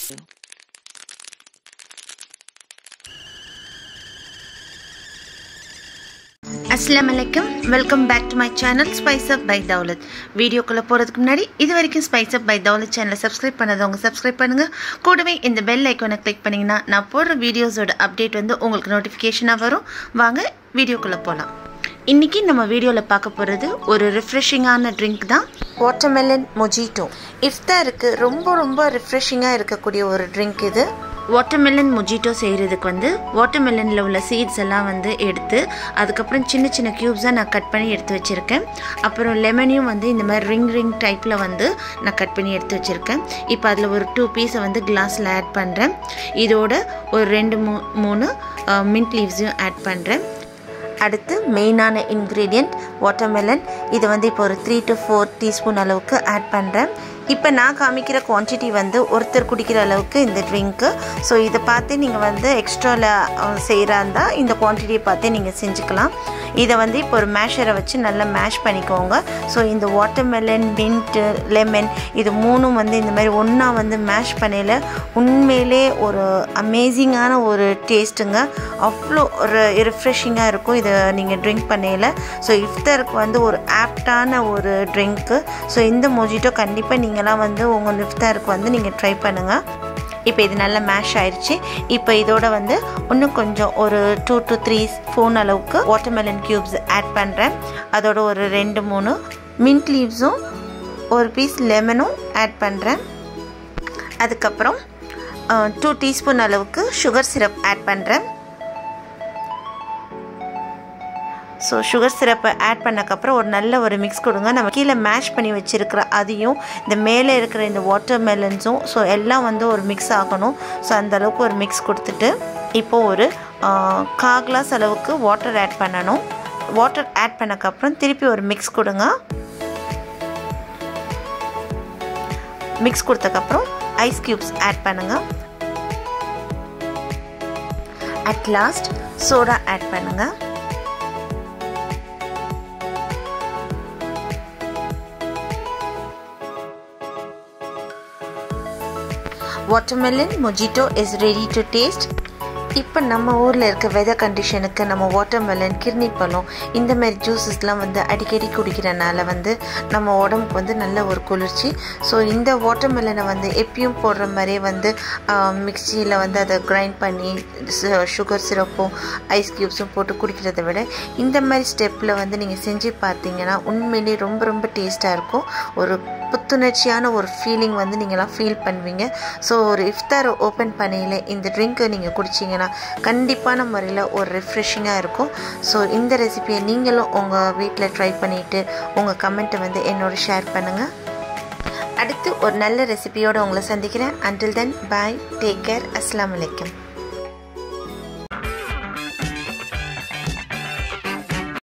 அஸ்லாம் வலைக்கம் welcome back to my channel spice up by Daulath வீடியோக்குள்ளே போகிறதுக்கு முன்னாடி இது வரைக்கும் ஸ்பைஸ் அப் பை தௌலத் சேனலை சப்ஸ்கிரைப் பண்ணதவங்க சப்ஸ்கிரைப் பண்ணுங்கள் கூடவே இந்த பெல் ஐக்கானை கிளிக் பண்ணிங்கன்னா நான் போடுற வீடியோஸோட அப்டேட் வந்து உங்களுக்கு நோட்டிஃபிகேஷனாக வரும் வாங்க வீடியோக்குள்ளே போகலாம் இன்றைக்கி நம்ம வீடியோவில் பார்க்க போகிறது ஒரு ரிஃப்ரெஷிங்கான ட்ரிங்க் தான் வாட்டர்மெலன் மொஜிட்டோ இஃப்தாருக்கு ரொம்ப ரொம்ப ரிஃப்ரெஷிங்காக இருக்கக்கூடிய ஒரு ட்ரிங்க் இது வாட்டர்மெலன் மொஜிட்டோ செய்கிறதுக்கு வந்து வாட்டர்மெலனில் உள்ள சீட்ஸ் எல்லாம் வந்து எடுத்து அதுக்கப்புறம் சின்ன சின்ன க்யூப்ஸாக நான் கட் பண்ணி எடுத்து வச்சுருக்கேன் அப்புறம் லெமனையும் வந்து இந்த மாதிரி ரிங் ரிங் டைப்பில் வந்து நான் கட் பண்ணி எடுத்து வச்சுருக்கேன் இப்போ அதில் ஒரு டூ பீஸை வந்து கிளாஸில் ஆட் பண்ணுறேன் இதோட ஒரு ரெண்டு மூ மூணு மின்ட் லீவ்ஸையும் ஆட் பண்ணுறேன் அடுத்து மெயினான இன்க்ரீடியண்ட் வாட்டர்மெலன் இது வந்து இப்போ ஒரு த்ரீ டு ஃபோர் டீஸ்பூன் அளவுக்கு ஆட் பண்ணுறேன் இப்போ நான் காமிக்கிற குவான்டிட்டி வந்து ஒருத்தர் குடிக்கிற அளவுக்கு இந்த ட்ரிங்க்கு ஸோ இதை பார்த்து நீங்கள் வந்து எக்ஸ்ட்ராவில் செய்கிறா இருந்தால் இந்த குவான்டிட்டியை பார்த்து நீங்கள் செஞ்சுக்கலாம் இதை வந்து இப்போ ஒரு மேஷரை வச்சு நல்லா மேஷ் பண்ணிக்கோங்க ஸோ இந்த வாட்டர்மெலன் மின்ட்டு லெமன் இது மூணும் வந்து இந்த மாதிரி ஒன்றா வந்து மேஷ் பண்ணையில் உண்மையிலே ஒரு அமேசிங்கான ஒரு டேஸ்ட்டுங்க அவ்வளோ ஒரு ரிஃப்ரெஷிங்காக இருக்கும் இதை நீங்கள் ட்ரிங்க் பண்ணையில் ஸோ இஃப்தருக்கு வந்து ஒரு ஆப்டான ஒரு ட்ரிங்க்கு ஸோ இந்த மொஜிட்டோ கண்டிப்பாக நீங்களாம் வந்து உங்கள் இஃப்தாருக்கு வந்து நீங்கள் ட்ரை பண்ணுங்கள் இப்போ இது நல்லா மேஷ் ஆயிடுச்சு இப்போ இதோட வந்து இன்னும் கொஞ்சம் ஒரு டூ டு த்ரீ ஸ்பூன் அளவுக்கு வாட்டர்மெலன் க்யூப்ஸ் ஆட் பண்ணுறேன் அதோட ஒரு ரெண்டு மூணு மின்ட் லீவ்ஸும் ஒரு பீஸ் லெமனும் ஆட் பண்ணுறேன் அதுக்கப்புறம் டூ டீஸ்பூன் அளவுக்கு சுகர் சிரப் ஆட் பண்ணுறேன் ஸோ சுகர் சிரப்பை ஆட் பண்ணக்கப்புறம் ஒரு நல்ல ஒரு மிக்ஸ் கொடுங்க நம்ம கீழே மேஷ் பண்ணி வச்சுருக்கிற அதையும் இந்த மேலே இருக்கிற இந்த வாட்டர் மெலன்ஸும் ஸோ எல்லாம் வந்து ஒரு மிக்ஸ் ஆகணும் ஸோ அந்தளவுக்கு ஒரு மிக்ஸ் கொடுத்துட்டு இப்போது ஒரு கா கிளாஸ் அளவுக்கு வாட்டர் ஆட் பண்ணணும் வாட்டர் ஆட் பண்ணக்கப்புறம் திருப்பி ஒரு மிக்ஸ் கொடுங்க மிக்ஸ் கொடுத்தக்கப்புறம் ஐஸ் க்யூப்ஸ் ஆட் பண்ணுங்கள் அட் லாஸ்ட் சோடா ஆட் பண்ணுங்கள் watermelon mojito is ready to taste இப்போ நம்ம ஊரில் இருக்க வெதர் கண்டிஷனுக்கு நம்ம வாட்டர்மெலன் கிர்னி பழம் இந்த மாதிரி ஜூஸஸ்லாம் வந்து அடிக்கடி குடிக்கிறனால வந்து நம்ம உடம்புக்கு வந்து நல்ல ஒரு குளிர்ச்சி ஸோ இந்த வாட்டர்மெலனை வந்து எப்பயும் போடுற மாதிரியே வந்து மிக்சியில் வந்து அதை கிரைண்ட் பண்ணி சுகர் சிரப்பும் ஐஸ் க்யூப்ஸும் போட்டு குடிக்கிறத விட இந்த மாதிரி ஸ்டெப்பில் வந்து நீங்கள் செஞ்சு பார்த்தீங்கன்னா உண்மையிலே ரொம்ப ரொம்ப டேஸ்ட்டாக இருக்கும் ஒரு புத்துணர்ச்சியான ஒரு ஃபீலிங் வந்து நீங்களாம் ஃபீல் பண்ணுவீங்க ஸோ ஒரு இஃப்தார் ஓப்பன் பண்ணையில் இந்த ட்ரிங்க்கை நீங்கள் குடிச்சிங்கன்னா கண்டிப்பான முறையில் ஒரு ரிஃப்ரெஷிங்காக இருக்கும் ஸோ இந்த ரெசிபியை நீங்களும் உங்கள் வீட்டில் ட்ரை பண்ணிவிட்டு உங்கள் கமெண்ட்டை வந்து என்னோட ஷேர் பண்ணுங்கள் அடுத்து ஒரு நல்ல ரெசிபியோடு உங்களை சந்திக்கிறேன் until then bye take care அஸ்லாம் வலைக்கம்